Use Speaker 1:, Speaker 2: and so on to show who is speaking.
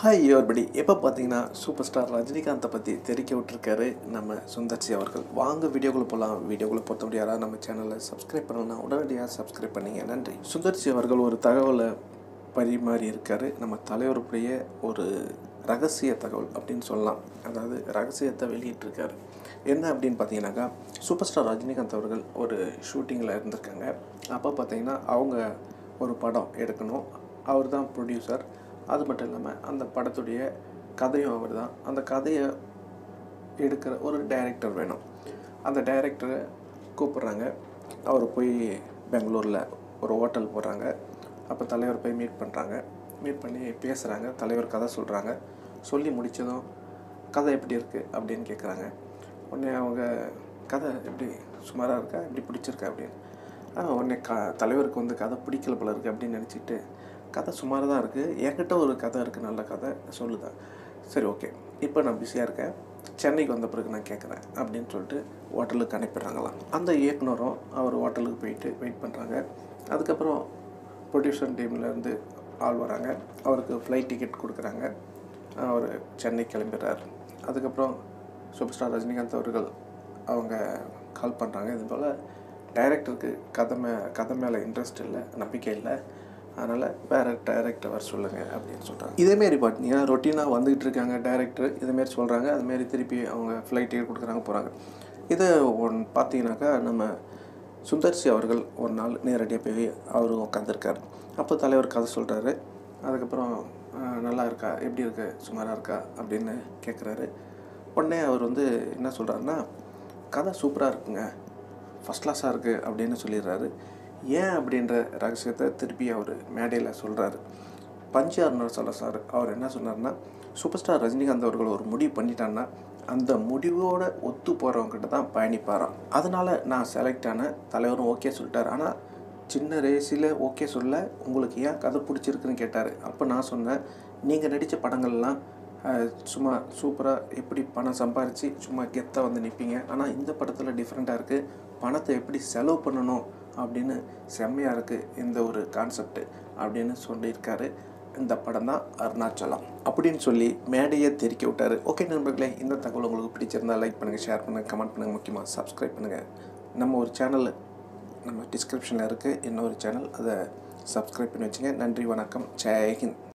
Speaker 1: hi everybody எப்போ பார்த்தீங்கன்னா super star ரஜினிகாந்தை பற்றி தெரிவிக்க விட்டுருக்காரு நம்ம சுந்தர்சி அவர்கள் வாங்க வீடியோக்குள்ளே போகலாம் வீடியோக்குள்ளே பொறுத்த முடியாதா நம்ம சேனலை சப்ஸ்கிரைப் பண்ணலாம் உடனடியாக சப்ஸ்கிரைப் பண்ணீங்க நன்றி சுந்தர்சி அவர்கள் ஒரு தகவலை பரிமாறி இருக்காரு நம்ம தலைவருடைய ஒரு ரகசிய தகவல் அப்படின்னு சொல்லலாம் அதாவது ரகசியத்தை வெளியிட்டிருக்காரு என்ன அப்படின்னு பார்த்தீங்கன்னாக்கா சூப்பர் ஸ்டார் ரஜினிகாந்த் அவர்கள் ஒரு ஷூட்டிங்கில் இருந்திருக்காங்க அப்போ பார்த்தீங்கன்னா அவங்க ஒரு படம் எடுக்கணும் அவர் தான் ப்ரொடியூசர் அது மட்டும் இல்லாமல் அந்த படத்துடைய கதையும் அவர் தான் அந்த கதையை எடுக்கிற ஒரு டைரக்டர் வேணும் அந்த டைரக்டரை கூப்பிட்றாங்க அவர் போய் பெங்களூரில் ஒரு ஹோட்டல் போகிறாங்க அப்போ தலைவர் போய் மீட் பண்ணுறாங்க மீட் பண்ணி பேசுகிறாங்க தலைவர் கதை சொல்கிறாங்க சொல்லி முடித்ததும் கதை எப்படி இருக்குது அப்படின்னு கேட்குறாங்க உடனே அவங்க கதை எப்படி சுமாராக இருக்கா எப்படி பிடிச்சிருக்கா அப்படின்னு ஆ உடனே க தலைவருக்கு வந்து கதை பிடிக்கல போல இருக்குது அப்படின்னு நினச்சிட்டு கதை சுமாராக தான் இருக்குது என்கிட்ட ஒரு கதை இருக்குது நல்ல கதை சொல்லுதான் சரி ஓகே இப்போ நான் பிஸியாக இருக்கேன் சென்னைக்கு வந்த பிறகு நான் கேட்குறேன் அப்படின்னு சொல்லிட்டு ஹோட்டலுக்கு அனுப்பிடுறாங்களாம் அந்த இயக்குனரும் அவர் ஹோட்டலுக்கு போயிட்டு வெயிட் பண்ணுறாங்க அதுக்கப்புறம் ப்ரொடியூசர் டீம்லேருந்து ஆள் வராங்க அவருக்கு ஃப்ளைட் டிக்கெட் கொடுக்குறாங்க அவர் சென்னை கிளம்பிடுறார் அதுக்கப்புறம் சூப்பர் ஸ்டார் ரஜினிகாந்த் அவர்கள் அவங்க கால் பண்ணுறாங்க இது போல் டைரக்டருக்கு கதை மே கதை மேலே இன்ட்ரெஸ்ட் இல்லை நம்பிக்கை இல்லை அதனால் வேறு டைரக்டர் வர சொல்லுங்கள் அப்படின்னு சொல்கிறாங்க இதேமாரி பார்த்தீங்கன்னா ரொட்டீனாக வந்துகிட்டு இருக்காங்க டைரக்டர் இதேமாரி சொல்கிறாங்க அதுமாரி திருப்பி அவங்க ஃப்ளைட் டிக்கெட் கொடுக்குறாங்க போகிறாங்க இது ஒன் பார்த்தீங்கன்னாக்கா நம்ம சுந்தர்சி அவர்கள் ஒரு நாள் நேரடியாக போய் அவரும் உட்காந்துருக்கார் அப்போ தலைவர் கதை சொல்கிறாரு அதுக்கப்புறம் "ஆஹ், நல்லா இருக்கா எப்படி இருக்கு சுமாராக இருக்கா அப்படின்னு கேட்குறாரு உடனே அவர் வந்து என்ன சொல்கிறாருன்னா கதை சூப்பராக இருக்குங்க ஃபஸ்ட் கிளாஸாக இருக்குது அப்படின்னு சொல்லிடுறாரு ஏன் அப்படின்ற ரகசியத்தை திருப்பி அவர் மேடையில் சொல்கிறாரு பஞ்சு அருணாச்சல சார் அவர் என்ன சொன்னார்னா சூப்பர் ஸ்டார் ரஜினிகாந்த் அவர்கள் ஒரு முடிவு பண்ணிட்டான்னா அந்த முடிவோட ஒத்து போகிறவங்ககிட்ட தான் பயணிப்பாராம் அதனால் நான் செலக்ட் ஆன தலைவரும் ஓகே சொல்லிட்டார் ஆனால் சின்ன ரேஸில் ஓகே சொல்ல உங்களுக்கு ஏன் கதை பிடிச்சிருக்குன்னு கேட்டார் அப்போ நான் சொன்னேன் நீங்கள் நடித்த படங்கள்லாம் அஹ், சும்மா சூப்பராக எப்படி பணம் சம்பாரித்து சும்மா கெத்தாக வந்து நிற்பீங்க ஆனால் இந்த படத்தில் டிஃப்ரெண்ட்டாக இருக்குது பணத்தை எப்படி செலவு பண்ணணும் அப்படின்னு செம்மையாக இருக்குது இந்த ஒரு கான்செப்ட் அப்படின்னு சொல்லியிருக்காரு இந்த படம் தான் அருணாச்சலம் அப்படின்னு சொல்லி மேடையை தெரிக்க விட்டாரு ஓகே நண்பர்களே இந்த தகவல் உங்களுக்கு பிடிச்சிருந்தா லைக் பண்ணுங்கள் ஷேர் பண்ணுங்கள் கமெண்ட் பண்ணுங்கள் முக்கியமாக சப்ஸ்கிரைப் பண்ணுங்கள் நம்ம ஒரு சேனல் நம்ம டிஸ்கிரிப்ஷனில் இருக்குது இன்னொரு சேனல் அதை சப்ஸ்கிரைப் பண்ணி வச்சுங்க நன்றி வணக்கம் ஜெய் ஹிந்த்